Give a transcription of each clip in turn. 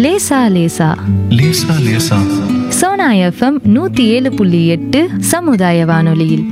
லேசா லேசா லேசா லேசா சோனா எஃப்எம் நூத்தி ஏழு புள்ளி எட்டு சமுதாய வானொலியில்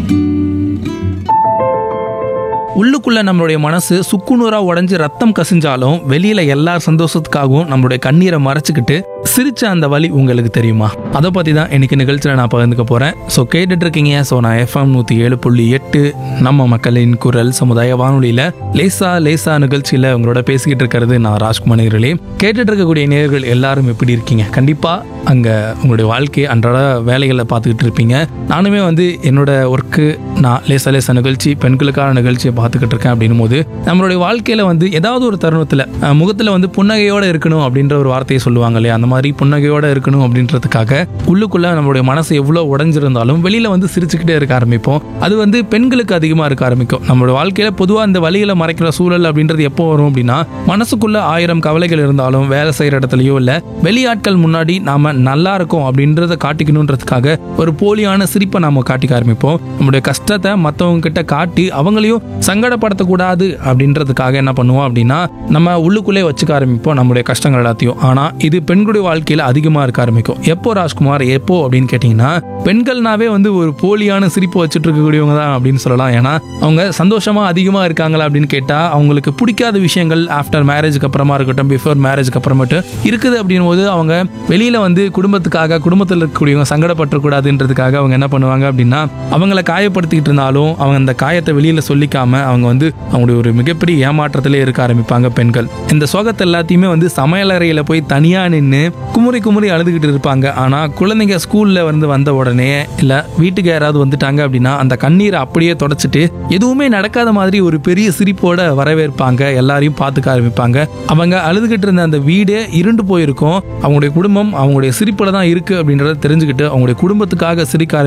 உள்ளுக்குள்ள நம்மளுடைய மனசு சுக்குநூறா உடைஞ்சு ரத்தம் கசிஞ்சாலும் வெளியில எல்லா சந்தோஷத்துக்காகவும் நம்மளுடைய கண்ணீரை மறைச்சுக்கிட்டு சிரிச்ச அந்த வலி உங்களுக்கு தெரியுமா அதை பத்தி தான் இன்னைக்கு நிகழ்ச்சியில நான் பகிர்ந்துக்க போறேன் ஸோ கேட்டுட்டு இருக்கீங்க ஸோ நான் எஃப்எம் நூத்தி ஏழு புள்ளி எட்டு நம்ம மக்களின் குரல் சமுதாய வானொலியில லேசா லேசா நிகழ்ச்சியில உங்களோட பேசிக்கிட்டு இருக்கிறது நான் ராஜ்குமார் நேர்களே கேட்டுட்டு இருக்கக்கூடிய நேர்கள் எல்லாரும் எப்படி இருக்கீங்க கண்டிப்பா அங்க உங்களுடைய வாழ்க்கையை அன்றாட வேலைகளை பார்த்துக்கிட்டு இருப்பீங்க நானுமே வந்து என்னோட ஒர்க்கு நான் லேசா லேசா நிகழ்ச்சி பெண்களுக்கான நிகழ்ச்சியை பார்த்துக்கிட்டு இருக்கேன் அப்படின்னும் போது நம்மளுடைய வாழ்க்கையில வந்து ஏதாவது ஒரு தருணத்துல அஹ், முகத்துல வந்து புன்னகையோட இருக்கணும் அப்படின்ற ஒரு வார்த்தையை சொல்லுவாங்க இல்லையா அந்த மாதிரி புன்னகையோட இருக்கணும் அப்படின்றதுக்காக உள்ளுக்குள்ள நம்மளுடைய மனசு எவ்வளோ உடைஞ்சிருந்தாலும் வெளியில வந்து சிரிச்சுக்கிட்டே இருக்க ஆரம்பிப்போம் அது வந்து பெண்களுக்கு அதிகமாக இருக்க ஆரம்பிக்கும் நம்மளோட வாழ்க்கையில பொதுவாக அந்த வழிகளை மறைக்கிற சூழல் அப்படின்றது எப்போ வரும் அப்படின்னா மனசுக்குள்ள ஆயிரம் கவலைகள் இருந்தாலும் வேலை செய்யற இடத்துலயோ இல்ல வெளியாட்கள் முன்னாடி நாம நல்லா இருக்கோம் அப்படின்றத காட்டிக்கணுன்றதுக்காக ஒரு போலியான சிரிப்பை நாம காட்டிக்க ஆரம்பிப்போம் நம்முடைய கஷ்டத்தை மற்றவங்க கிட்ட காட்டி அவங்களையும் சங்கடப்படுத்தக்கூடாது அப்படின்றதுக்காக என்ன பண்ணுவோம் அப்படின்னா நம்ம உள்ளுக்குள்ளே வச்சுக்க ஆரம்பிப்போம் நம்முடைய கஷ்டங்கள் எல்லாத்தையும் ஆனா இது பெண்களுடைய வாழ்க்கையில அதிகமா இருக்க ஆரம்பிக்கும் எப்போ ராஜ்குமார் எப்போ அப்படின்னு கேட்டீங்கன்னா பெண்கள்னாவே வந்து ஒரு போலியான சிரிப்பு வச்சுட்டு இருக்கக்கூடியவங்க தான் அப்படின்னு சொல்லலாம் ஏன்னா அவங்க சந்தோஷமா அதிகமா இருக்காங்களா அப்படின்னு கேட்டா அவங்களுக்கு பிடிக்காத விஷயங்கள் ஆஃப்டர் மேரேஜ்க்கு அப்புறமா இருக்கட்டும் பிஃபோர் மேரேஜ்க்கு அப்புறமேட்டு இருக்குது அப்படின் போது அவங்க வெளியில வந்து குடும்பத்துக்காக குடும்பத்தில் இருக்கக்கூடியவங்க சங்கடப்பட்டுறக்கூடாதுன்றதுக்காக அவங்க என்ன பண்ணுவாங்க அப்படின்னா அவங்கள காயப்படுத்திக்கிட்டு இருந்தாலும் அவங்க அந்த காயத்தை வெளியில சொல்லிக்காம அவங்க வந்து அவங்களுடைய ஒரு மிகப்பெரிய ஏமாற்றத்திலே இருக்க ஆரம்பிப்பாங்க பெண்கள் இந்த சோகத்தை எல்லாத்தையுமே வந்து சமையலறையில போய் தனியா நின்று குமுறி குமுறி அழுதுகிட்டு இருப்பாங்க ஆனா குழந்தைங்க ஸ்கூல்ல வந்து வந்த உடனே இல்ல வீட்டுக்கு யாராவது வந்துட்டாங்க அப்படின்னா அந்த கண்ணீரை அப்படியே தொடச்சிட்டு எதுவுமே நடக்காத மாதிரி ஒரு பெரிய சிரிப்போட வரவேற்பாங்க எல்லாரையும் பார்த்துக்க ஆரம்பிப்பாங்க அவங்க அழுதுகிட்டு இருந்த அந்த வீடே இருண்டு போயிருக்கும் அவங்களுடைய குடும்பம் அவங்களுடைய சிரிப்புல தான் இருக்கு அப்படின்றத தெரிஞ்சுக்கிட்டு அவங்களுடைய குடும்பத்துக்காக சிரிக்க